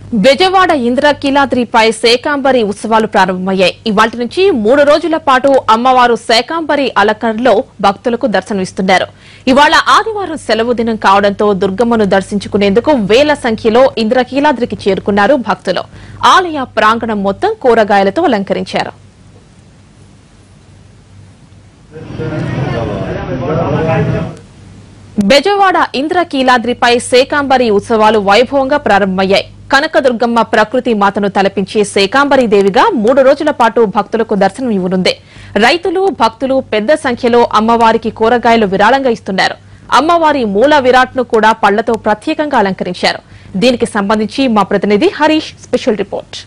బెజవాడ ఇంద్రకీలాద్రిపై శాకాంబరి ఉత్సవాలు ప్రారంభమయ్యాయి ఇవాటి నుంచి మూడు రోజుల పాటు అమ్మవారు శాకాంబరి అలంకరణలో భక్తులకు దర్శనమిస్తున్నారు ఇవాళ ఆదివారం సెలవు దినం కావడంతో దుర్గమ్మను దర్శించుకునేందుకు వేల సంఖ్యలో ఇంద్రకీలాద్రికి చేరుకున్నారు భక్తులు ఆలయ ప్రాంగణం మొత్తం కూరగాయలతో అలంకరించారు బెజవాడ ఇంద్రకీలాద్రిపై శాకాంబరి ఉత్సవాలు వైభవంగా ప్రారంభమయ్యాయి కనకదుర్గమ్మ ప్రకృతి మాతను తలపించే శాకాంబరి దేవిగా మూడు రోజుల పాటు భక్తులకు దర్శనం ఇవ్వనుంది రైతులు భక్తులు పెద్ద సంఖ్యలో అమ్మవారికి కూరగాయలు విరాళంగా ఇస్తున్నారు అమ్మవారి మూల విరాట్ను కూడా పళ్లతో ప్రత్యేకంగా అలంకరించారు దీనికి సంబంధించి మా ప్రతినిధి హరీష్ స్పెషల్ రిపోర్ట్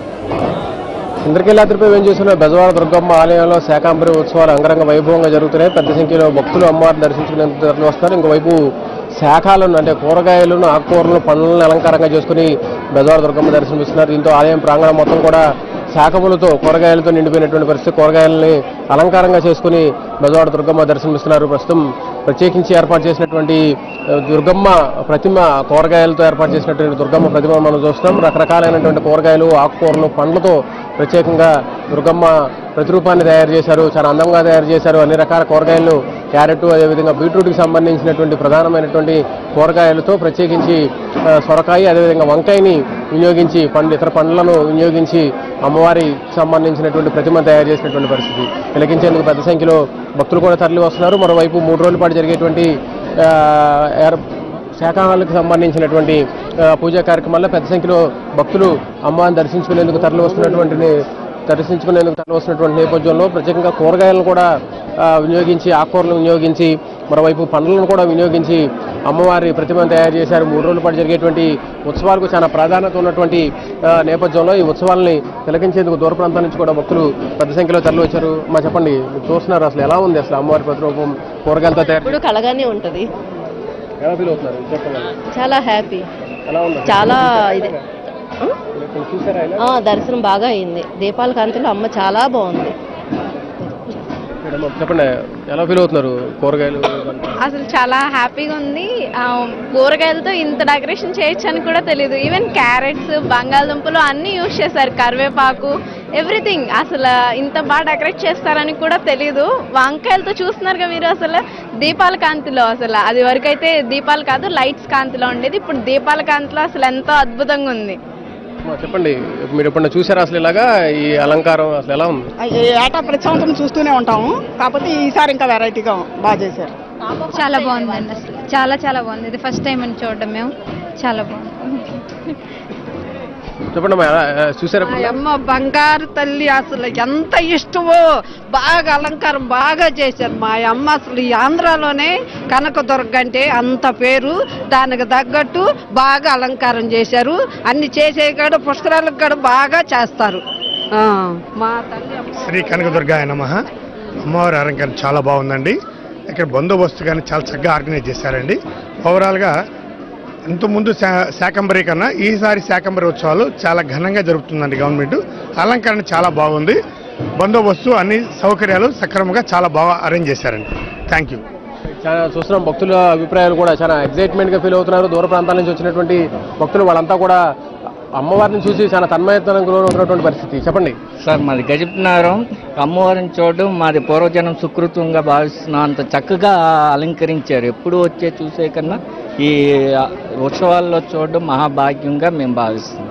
ఇంద్రకీలాద్రిపై వేంచేసిన బెజవాడ దుర్గమ్మ ఆలయంలో శాకాంబరి ఉత్సవాలు అంగరంగ వైభవంగా జరుగుతున్నాయి పెద్ద సంఖ్యలో భక్తులు అమ్మవారిని దర్శించుకునేందుకు తరలి వస్తారు ఇంకోవైపు శాఖలను అంటే కూరగాయలను ఆకుకూరలను పండ్లను అలంకారంగా చేసుకుని బెజవాడ దుర్గమ్మ దర్శనమిస్తున్నారు దీంతో ఆలయం ప్రాంగణం మొత్తం కూడా శాఖములతో కూరగాయలతో నిండిపోయినటువంటి పరిస్థితి కూరగాయలని అలంకారంగా చేసుకుని బెజవాడ దుర్గమ్మ దర్శనమిస్తున్నారు ప్రస్తుతం ప్రత్యేకించి ఏర్పాటు చేసినటువంటి ఆ, దుర్గమ్మ ప్రతిమ కూరగాయలతో ఏర్పాటు చేసినటువంటి దుర్గమ్మ ప్రతిమ మనం చూస్తున్నాం రకరకాలైనటువంటి కూరగాయలు ఆకుకూరలు పండ్లతో ప్రత్యేకంగా దుర్గమ్మ ప్రతిరూపాన్ని తయారు చేశారు చాలా అందంగా తయారు చేశారు అన్ని రకాల కూరగాయలు క్యారెట్ అదేవిధంగా బీట్రూట్కి సంబంధించినటువంటి ప్రధానమైనటువంటి కూరగాయలతో ప్రత్యేకించి ఆ, సొరకాయ అదేవిధంగా వంకాయని వినియోగించి పండ్లు ఇతర పండ్లను వినియోగించి అమ్మవారికి సంబంధించినటువంటి ప్రతిమ తయారు చేసినటువంటి పరిస్థితి తిలకించేందుకు పెద్ద సంఖ్యలో భక్తులు కూడా తరలి వస్తున్నారు మరోవైపు మూడు రోజుల పాటు జరిగేటువంటి ఆ, ఏర్- శాఖాహాలకు సంబంధించినటువంటి ఆ, పూజా కార్యక్రమాల్లో పెద్ద సంఖ్యలో భక్తులు అమ్మవారిని దర్శించుకునేందుకు తరలి వస్తున్నటువంటి దర్శించుకునేందుకు తరలి వస్తున్నటువంటి నేపథ్యంలో ప్రత్యేకంగా కూరగాయలను కూడా ఆ, వినియోగించి ఆకుకూరలను వినియోగించి మరోవైపు పండ్లను కూడా వినియోగించి అమ్మవారి ప్రతిమను తయారు చేశారు మూడు రోజుల పాటు జరిగేటువంటి ఉత్సవాలకు చాలా ప్రాధాన్యత ఉన్నటువంటి ఆ, నేపథ్యంలో ఈ ఉత్సవాలని తిలకించేందుకు దూర ప్రాంతాల నుంచి కూడా భక్తులు పెద్ద సంఖ్యలో తరలి వచ్చారు మా చెప్పండి మీరు చూస్తున్నారు అసలు ఎలా ఉంది అసలు అమ్మవారి ప్రతిరూపం కూరగాయలతో తయారు ఇప్పుడు కలగానే ఉంటది ఎలా ఫీల్ అవుతున్నారు చెప్పండి చాలా హ్యాపీ ఎలా ఉంది చాలా ఇది ఇప్పుడు చూసారా ఇలా? ఆ, దర్శనం బాగా అయింది దీపాల కాంతిలో అమ్మ చాలా బాగుంది మేడం, చెప్పండి ఎలా ఫీల్ అవుతున్నారు కూరగాయలు అసలు చాలా హ్యాపీగా ఉంది ఆ, కూరగాయలతో ఇంత డెకరేషన్ చేయొచ్చు అని కూడా తెలియదు ఈవెన్ క్యారెట్స్ బంగాళదుంపలు అన్నీ యూజ్ చేశారు కరివేపాకు ఎవ్రీథింగ్ అసలు ఇంత బాగా డెకరేట్ చేస్తారని కూడా తెలియదు వంకాయలతో చూస్తున్నారుగా మీరు అసలు దీపాల కాంతిలో అసలు అది వరకైతే దీపాలు కాదు లైట్స్ కాంతిలో ఉండేది ఇప్పుడు దీపాల కాంతిలో అసలు ఎంతో అద్భుతంగా ఉంది మా చెప్పండి మీరు ఎప్పుడన్నా చూసారా అసలు ఇలాగా ఈ అలంకారం అసలు ఎలా ఉంది ఈ ఏటా ప్రతి సంవత్సరం చూస్తూనే ఉంటాము కాకపోతే ఈసారి ఇంకా వెరైటీగా బాగా చేశారు చాలా బాగుందండి అసలు చాలా చాలా బాగుంది ఇది ఫస్ట్ టైం అని చూడడం మేము చాలా బాగుంది చెప్పండి అమ్మా, ఎలా- ఎలా చూసారా మా అమ్మ బంగారు తల్లి అసలు ఎంత ఇష్టమో బాగా అలంకారం బాగా చేశారు మా అమ్మ అసలు ఈ ఆంధ్రాలోనే కనకదుర్గ అంటే అంత పేరు దానికి తగ్గట్టు బాగా అలంకారం చేశారు అన్ని చేసే కాడ పుష్కరాలకు కూడా బాగా చేస్తారు ఆ, మా తల్లి అమ్మ శ్రీ కనకదుర్గాయ నమ అమ్మవారి అలంకరణ చాలా బాగుందండి ఇక్కడ బందోబస్తు కానీ చాలా చక్కగా ఆర్గనైజ్ చేశారండి ఓవరాల్గా ఇంతకుముందు శా- శాకంబరి కన్నా ఈసారి శాకంబరి ఉత్సవాలు చాలా ఘనంగా జరుగుతుందండి గవర్నమెంట్ అలంకరణ చాలా బాగుంది బందోబస్తు అన్ని సౌకర్యాలు సక్రమంగా చాలా బాగా అరేంజ్ చేశారండి థ్యాంక్ యూ చాలా చూస్తున్నాం భక్తుల అభిప్రాయాలు కూడా చాలా ఎగ్జైట్మెంట్ గా ఫీల్ అవుతున్నారు దూర ప్రాంతాల నుంచి వచ్చినటువంటి భక్తులు వాళ్ళంతా కూడా అమ్మవారిని చూసి చాలా తన్మయత్నం గురవుతున్నటువంటి పరిస్థితి చెప్పండి సార్ మాది గజపనారం అమ్మవారిని చూడడం మాది పూర్వజనం సుకృతంగా భావిస్తున్నాం అంత చక్కగా అలంకరించారు ఎప్పుడు వచ్చే చూసే కన్నా ఈ ఉత్సవాల్లో చూడడం మహాభాగ్యంగా మేము భావిస్తున్నాం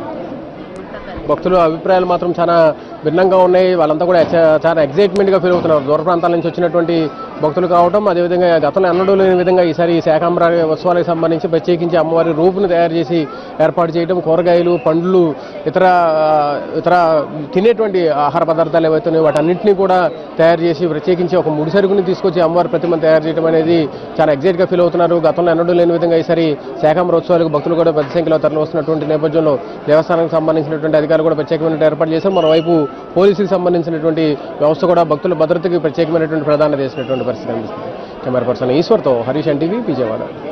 భక్తుల అభిప్రాయాలు మాత్రం చాలా భిన్నంగా ఉన్నాయి వాళ్ళంతా కూడా చా- చాలా ఎగ్జైట్మెంట్ గా ఫీల్ అవుతున్నారు దూర ప్రాంతాల నుంచి వచ్చినటువంటి భక్తులు కావటం అదేవిధంగా గతంలో ఎన్నడూ లేని విధంగా ఈసారి ఈ శాకాంబరి ఉత్సవాలకు సంబంధించి ప్రత్యేకించి అమ్మవారి రూపును తయారు చేసి ఏర్పాటు చేయడం కూరగాయలు పండ్లు ఇతర ఆ, ఇతర తినేటువంటి ఆహార పదార్థాలు ఏవైతున్నాయో వాటన్నింటినీ కూడా తయారు చేసి ప్రత్యేకించి ఒక ముడి సరుకుని తీసుకొచ్చి అమ్మవారి ప్రతిమను తయారు చేయడం అనేది చాలా ఎగ్జైట్ గా ఫీల్ అవుతున్నారు గతంలో ఎన్నడూ లేని విధంగా ఈసారి శాకాంబర ఉత్సవాలకు భక్తులు కూడా పెద్ద సంఖ్యలో తరలి వస్తున్నటువంటి నేపథ్యంలో దేవస్థానానికి సంబంధించినటువంటి అధికారులు కూడా ప్రత్యేకమైన ఏర్పాటు చేశారు మరోవైపు పోలీసులకు సంబంధించినటువంటి వ్యవస్థ కూడా భక్తుల భద్రతకి ప్రత్యేకమైనటువంటి ప్రాధాన్యత చేసినటువంటి పరిస్థితి కనిపిస్తుంది కెమెరా పర్సన్ ఈశ్వర్తో హరీష్ ఎన్టీవీ విజయవాడ